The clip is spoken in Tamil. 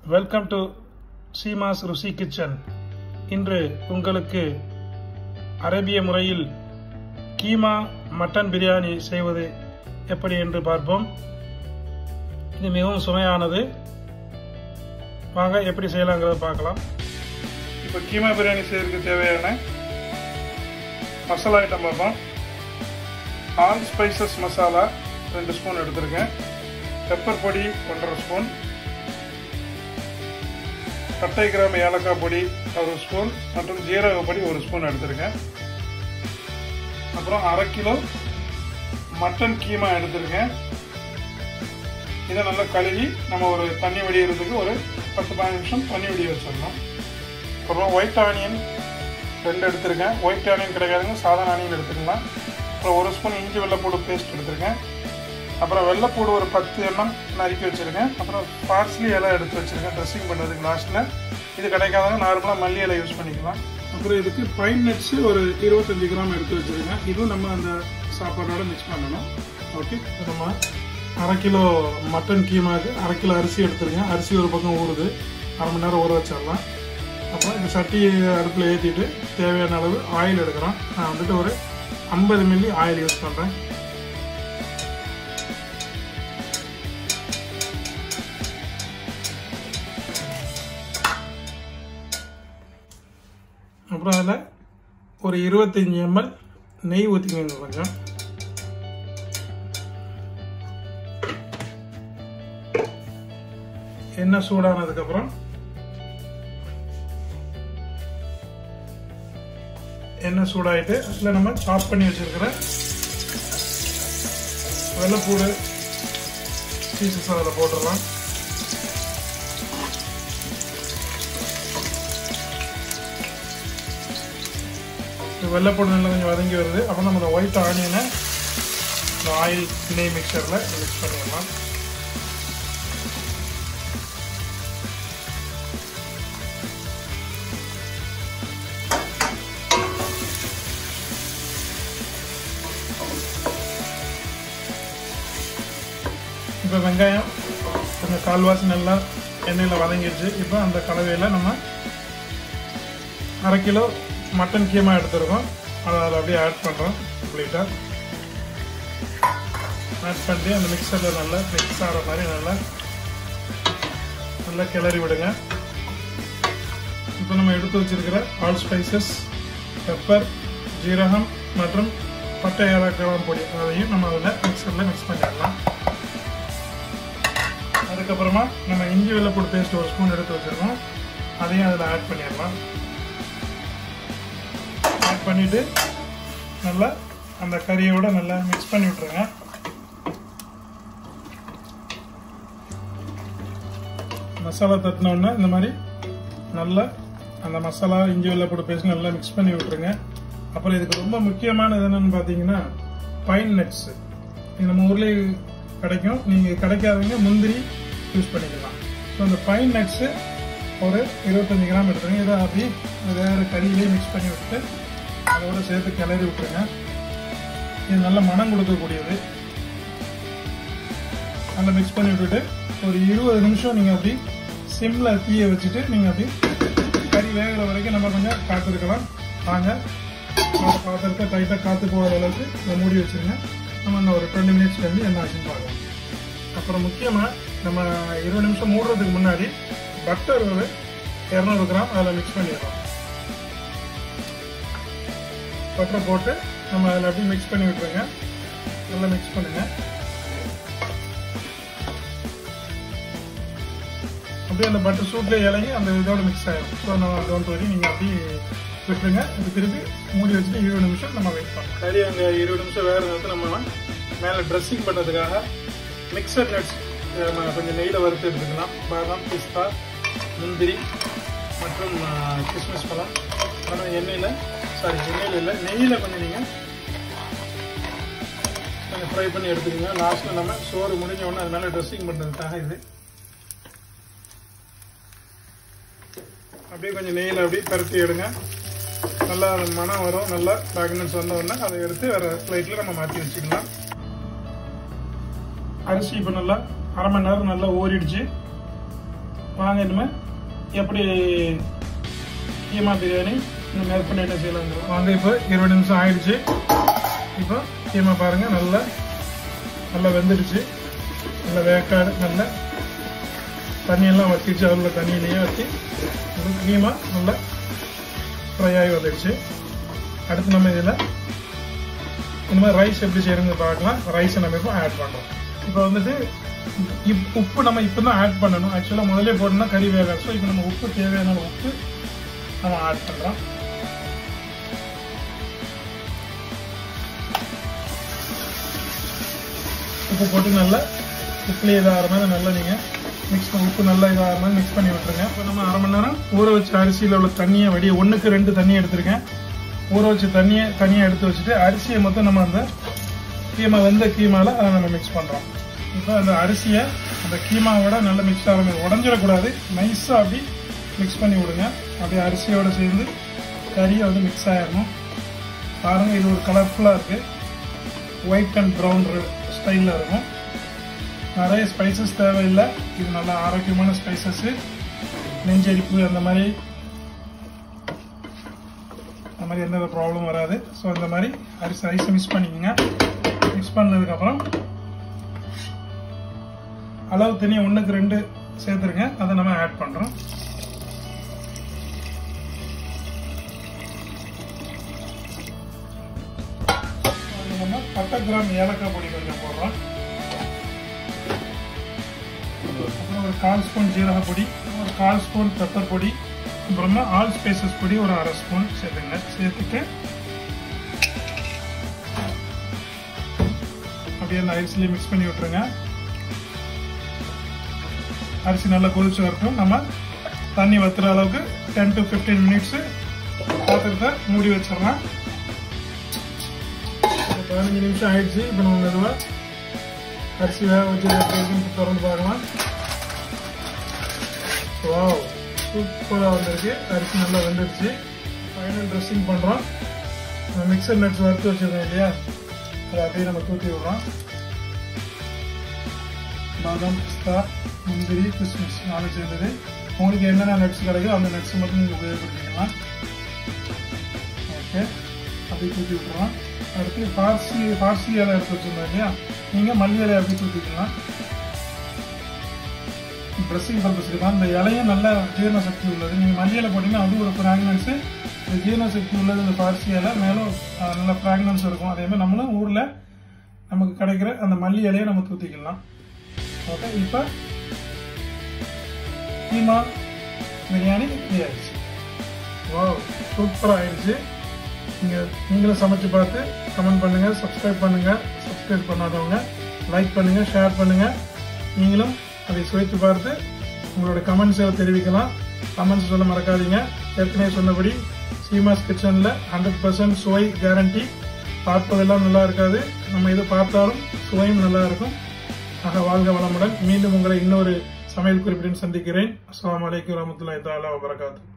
welcome to Seema's Ruchi kitchen இன்று உங்களுக்கு அரேபிய முறையில் கீமா மட்டன் பிரியாணி செய்வது எப்படி என்று பார்ப்போம் இது மிகவும் சுவையானது வாங்க எப்படி செய்யலாங்கிறத பார்க்கலாம் இப்போ கீமா பிரியாணி செய்யறதுக்கு தேவையான மசாலா ஐட்டம் பார்ப்போம் ஆல் ஸ்பைசஸ் மசாலா ரெண்டு ஸ்பூன் எடுத்திருக்கேன் பெப்பர் பொடி ஒன்றரை ஸ்பூன் பட்டை கிராம் ஏலக்காய் பொடி ஒரு ஸ்பூன் மற்றும் ஜீரக பொடி ஒரு ஸ்பூன் எடுத்திருக்கேன் அப்புறம் அரை கிலோ மட்டன் கீமா எடுத்திருக்கேன் இதை நல்லா கழுவி நம்ம ஒரு தண்ணி வடிகிறதுக்கு ஒரு பத்து பதினஞ்சு நிமிஷம் தண்ணி வடிய வச்சிடணும் அப்புறம் ஒயிட் ஆனியன் ரெண்டு எடுத்திருக்கேன் ஒயிட் ஆனியன் கிடைக்காதுங்க சாதாரண ஆனியன் எடுத்துக்கலாம் அப்புறம் ஒரு ஸ்பூன் இஞ்சி வெள்ளைப்பூடு பேஸ்ட் எடுத்திருக்கேன் அப்புறம் வெள்ளைப்பூடு ஒரு பத்து எண்ணம் நறுக்கி வச்சுருக்கேன் அப்புறம் பார்ஸ்லி இலை எடுத்து வச்சுருக்கேன் ட்ரெஸ்ஸிங் பண்ணுறதுக்கு லாஸ்ட்டில் இது கிடைக்காதவங்க நார்மலாக மல்லி இலை யூஸ் பண்ணிக்கலாம் அப்புறம் இதுக்கு பைன் நட்ஸு ஒரு இருபத்தஞ்சி கிராம் எடுத்து வச்சுருக்கேன் இதுவும் நம்ம அந்த சாப்பாடோட மிக்ஸ் பண்ணணும் ஓகே நம்ம அரை கிலோ மட்டன் கீமாக்கு அரை கிலோ அரிசி எடுத்துருக்கேன் அரிசி ஒரு பக்கம் ஊறுது அரை மணி நேரம் ஊற வச்சிடலாம் அப்புறம் இந்த சட்டி அடுப்பில் ஏற்றிட்டு தேவையான அளவு ஆயில் எடுக்கிறோம் நான் வந்துட்டு ஒரு ஐம்பது மில்லி ஆயில் யூஸ் பண்ணுறேன் அப்புறம் அதில் ஒரு இருபத்தஞ்சி எம்எல் நெய் ஊற்றிக்கோங்க கொஞ்சம் எண்ணெய் சூடானதுக்கப்புறம் எண்ணெய் சூடாயிட்டு அதில் நம்ம சாப் பண்ணி வச்சிருக்கிற வெள்ளைப்பூடு பீசஸ் அதில் போட்டுடலாம் வெள்ளைப்பூடு நல்லா கொஞ்சம் வதங்கி வருது அப்புறம் நம்ம இந்த ஒயிட் ஆனியனை இந்த ஆயில் நெய் மிக்சரில் மிக்ஸ் பண்ணிடலாம் இப்போ வெங்காயம் கொஞ்சம் கால்வாசி நல்லா எண்ணெயில் வதங்கிடுச்சு இப்போ அந்த கலவையில் நம்ம அரை கிலோ மட்டன் கீமா எடுத்துருக்கோம் அதை அதில் அப்படியே ஆட் பண்ணுறோம் கம்ப்ளீட்டாக ஆட் பண்ணி அந்த மிக்சரில் நல்லா மிக்ஸ் ஆகிற மாதிரி நல்லா நல்லா கிளறி விடுங்க இப்போ நம்ம எடுத்து வச்சிருக்கிற ஆல் ஸ்பைசஸ் பெப்பர் ஜீரகம் மற்றும் பட்டை ஏலக்காய் பொடி அதையும் நம்ம அதில் மிக்சரில் மிக்ஸ் பண்ணிடலாம் அதுக்கப்புறமா நம்ம இஞ்சி வெள்ளைப்பூடு பேஸ்ட் ஒரு ஸ்பூன் எடுத்து வச்சுருக்கோம் அதையும் அதில் ஆட் பண்ணிடலாம் ஆட் பண்ணிவிட்டு நல்லா அந்த கறியோட நல்லா மிக்ஸ் பண்ணி விட்ருங்க மசாலா தட்டினோடனே இந்த மாதிரி நல்லா அந்த மசாலா இஞ்சி வெள்ளைப்பூடு பேஸ்ட் நல்லா மிக்ஸ் பண்ணி விட்ருங்க அப்புறம் இதுக்கு ரொம்ப முக்கியமானது என்னன்னு பார்த்தீங்கன்னா பைன் நட்ஸ் இது நம்ம ஊர்லேயே கிடைக்கும் நீங்கள் கிடைக்காதவங்க முந்திரி யூஸ் பண்ணிக்கலாம் ஸோ அந்த பைன் நட்ஸு ஒரு இருபத்தஞ்சி கிராம் எடுத்துருங்க இதை அப்படி வேறு கறியிலே மிக்ஸ் பண்ணி விட்டு அதோட சேர்த்து கிளறி விட்டுருங்க இது நல்ல மனம் கொடுக்கக்கூடியது நல்லா மிக்ஸ் பண்ணி விட்டுட்டு ஒரு இருபது நிமிஷம் நீங்கள் அப்படி சிம்மில் தீய வச்சுட்டு நீங்கள் அப்படி கறி வேகிற வரைக்கும் நம்ம கொஞ்சம் காத்திருக்கலாம் வாங்க பாத்திரத்தை டைட்டாக காற்று போகிற அளவுக்கு இதை மூடி வச்சுருங்க நம்ம இந்த ஒரு டுவெண்ட்டி மினிட்ஸ் வந்து என்ன ஆச்சுன்னு பார்க்கலாம் அப்புறம் முக்கியமாக நம்ம இருபது நிமிஷம் மூடுறதுக்கு முன்னாடி பட்டர் ஒரு இரநூறு கிராம் அதில் மிக்ஸ் பண்ணிடுறோம் பட்டரை போட்டு நம்ம அதில் அப்படியே மிக்ஸ் பண்ணி விட்டுருங்க நல்லா மிக்ஸ் பண்ணுங்க அப்படியே அந்த பட்டர் சூட்லேயே இறங்கி அந்த இதோட மிக்ஸ் ஆகிடும் ஸோ நம்ம டோன்ட் வரி நீங்கள் அப்படியே விட்டுருங்க இது திருப்பி மூடி வச்சுட்டு இருபது நிமிஷம் நம்ம வெயிட் பண்ணலாம் கறி அங்கே இருபது நிமிஷம் வேறு நேரத்தில் நம்ம மேலே ட்ரெஸ்ஸிங் பண்ணுறதுக்காக மிக்சர் நட்ஸ் நம்ம கொஞ்சம் நெய்யில் வறுத்து எடுத்துக்கலாம் பாதாம் பிஸ்தா முந்திரி மற்றும் கிஸ்மிஸ் பழம் அப்புறம் எண்ணெயில் சாரி எண்ணெயில் இல்லை நெய்யில் கொஞ்சம் நீங்கள் கொஞ்சம் ஃப்ரை பண்ணி எடுத்துக்கோங்க லாஸ்ட்டில் நம்ம சோறு முடிஞ்ச உடனே அது மேலே ட்ரெஸ்ஸிங் பண்ணுறதுக்காக இது அப்படியே கொஞ்சம் நெய்யில் அப்படியே பரட்டி எடுங்க நல்லா அந்த மனம் வரும் நல்லா டாக்குமெண்ட்ஸ் வந்த உடனே அதை எடுத்து வேறு ஃப்ளைட்டில் நம்ம மாற்றி வச்சுக்கலாம் அரிசி இப்போ நல்லா அரை மணி நேரம் நல்லா ஊறிடுச்சு வாங்க இனிமே எப்படி கீமா பிரியாணி இன்னும் மேற்கொண்டு என்ன செய்யலாங்க வாங்க இப்போ இருபது நிமிஷம் ஆயிடுச்சு இப்போ கீமா பாருங்க நல்லா நல்லா வெந்துடுச்சு நல்லா வேக்காடு நல்லா தண்ணியெல்லாம் வத்திச்சு அதில் தண்ணியிலேயே வச்சு ஒரு கீமா நல்லா ஃப்ரை ஆகி வந்துடுச்சு அடுத்து நம்ம இதில் இந்த மாதிரி ரைஸ் எப்படி செய்யறது பார்க்கலாம் ரைஸை நம்ம இப்போ ஆட் பண்ணுறோம் இப்போ வந்துட்டு இப் உப்பு நம்ம இப்போ தான் ஆட் பண்ணணும் ஆக்சுவலாக முதல்ல போட்டோம்னா கறி வேகாது ஸோ இப்போ நம்ம உப்பு தேவையான உப்பு நம்ம ஆட் பண்ணுறோம் உப்பு போட்டு நல்லா உப்புலேயே இதாகிற மாதிரி நல்லா நீங்கள் மிக்ஸ் பண்ணி உப்பு நல்லா இதாகிற மாதிரி மிக்ஸ் பண்ணி விட்டுருங்க இப்போ நம்ம அரை மணி நேரம் ஊற வச்ச அரிசியில் உள்ள தண்ணியை வடிய ஒன்றுக்கு ரெண்டு தண்ணி எடுத்திருக்கேன் ஊற வச்ச தண்ணியை தனியாக எடுத்து வச்சுட்டு அரிசியை மொத்தம் நம்ம அந்த கீமா வெந்த கீமாவில் அதை நம்ம மிக்ஸ் பண்ணுறோம் இப்போ அந்த அரிசியை அந்த கீமாவோட நல்லா மிக்ஸ் ஆகிற மாதிரி உடஞ்சிடக்கூடாது நைஸாக அப்படி மிக்ஸ் பண்ணி விடுங்க அப்படியே அரிசியோட சேர்ந்து கறியை வந்து மிக்ஸ் ஆகிடணும் பாருங்க இது ஒரு கலர்ஃபுல்லாக இருக்குது ஒயிட் அண்ட் ப்ரௌன் ஸ்டைலில் இருக்கும் நிறைய ஸ்பைசஸ் தேவையில்லை இது நல்லா ஆரோக்கியமான ஸ்பைசஸ்ஸு நெஞ்சரிப்பு அந்த மாதிரி அந்த மாதிரி எந்த ப்ராப்ளம் வராது ஸோ இந்த மாதிரி அரிசி ரைஸை மிக்ஸ் பண்ணிக்கோங்க மிக்ஸ் பண்ணதுக்கப்புறம் அளவு தனியாக ஒன்றுக்கு ரெண்டு சேர்த்துருங்க அதை நம்ம ஆட் பண்ணுறோம் நம்ம பட்டை கிராம் ஏலக்காய் பொடி கொஞ்சம் போடுறோம் அப்புறம் ஒரு கால் ஸ்பூன் ஜீரக பொடி ஒரு கால் ஸ்பூன் பெப்பர் பொடி அப்புறமா ஆல் ஸ்பைசஸ் பொடி ஒரு அரை ஸ்பூன் சேர்த்துங்க சேர்த்துட்டு அப்படியே அந்த அரிசிலேயே மிக்ஸ் பண்ணி விட்டுருங்க அரிசி நல்லா கொதிச்சு வரட்டும் நம்ம தண்ணி வத்துற அளவுக்கு டென் டு ஃபிஃப்டீன் மினிட்ஸு பாத்திரத்தை மூடி வச்சிடலாம் பதினஞ்சு நிமிஷம் ஆயிடுச்சு இப்போ நம்ம மெதுவாக அரிசி வேக வச்சு திறந்து பார்க்கலாம் வாவ் சூப்பராக வந்திருக்கு அரிசி நல்லா வெந்துருச்சு ஃபைனல் ட்ரெஸ்ஸிங் பண்ணுறோம் மிக்சர் நட்ஸ் வறுத்து வச்சிருக்கோம் இல்லையா அதை அப்படியே நம்ம தூக்கி விடுறோம் பாதாம் பிஸ்தா முந்திரி கிறிஸ்மஸ் நாலு சேர்ந்தது உங்களுக்கு என்னென்ன நட்ஸ் கிடைக்குதோ அந்த நட்ஸ் மட்டும் நீங்கள் உபயோகப்படுத்திக்கலாம் ஓகே அப்படியே தூக்கி விட்டுறோம் அடுத்து பார்சி பார்சி இலை எடுத்து வச்சிருந்தோம் இல்லையா நீங்கள் மல்லி இலை அப்படி தூக்கிக்கலாம் ட்ரெஸ்ஸிங் பர்பஸ்க்கு தான் இந்த இலையும் நல்ல ஜீரண சக்தி உள்ளது நீங்கள் மல்லி இலை போட்டிங்கன்னா அது ஒரு ஃப்ராக்னன்ஸு இந்த ஜீரண சக்தி உள்ளது இந்த பார்சி இலை மேலும் நல்ல ஃப்ராக்னன்ஸ் இருக்கும் அதே மாதிரி நம்மளும் ஊரில் நமக்கு கிடைக்கிற அந்த மல்லி இலையை நம்ம தூத்திக்கலாம் ஓகே இப்போ கீமா பிரியாணி ரெடி ஆயிடுச்சு வா சூப்பராக ஆயிடுச்சு நீங்கள் நீங்களும் சமைச்சு பார்த்து கமெண்ட் பண்ணுங்கள் சப்ஸ்கிரைப் பண்ணுங்கள் சப்ஸ்கிரைப் பண்ணாதவங்க லைக் பண்ணுங்கள் ஷேர் பண்ணுங்கள் நீங்களும் அதை சுவைத்து பார்த்து உங்களோட கமெண்ட்ஸை தெரிவிக்கலாம் கமெண்ட்ஸ் சொல்ல மறக்காதீங்க ஏற்கனவே சொன்னபடி சீமாஸ் கிச்சனில் ஹண்ட்ரட் பர்சன்ட் சுவை கேரண்டி பார்ப்பதெல்லாம் நல்லா இருக்காது நம்ம எது பார்த்தாலும் சுவையும் நல்லா இருக்கும் ஆக வாழ்க வளமுடன் மீண்டும் உங்களை இன்னொரு சமையல் குறிப்பிடன் சந்திக்கிறேன் அஸ்லாம் வலைக்கம் வரமத்துல்லாய் தாலா வபரகாத்து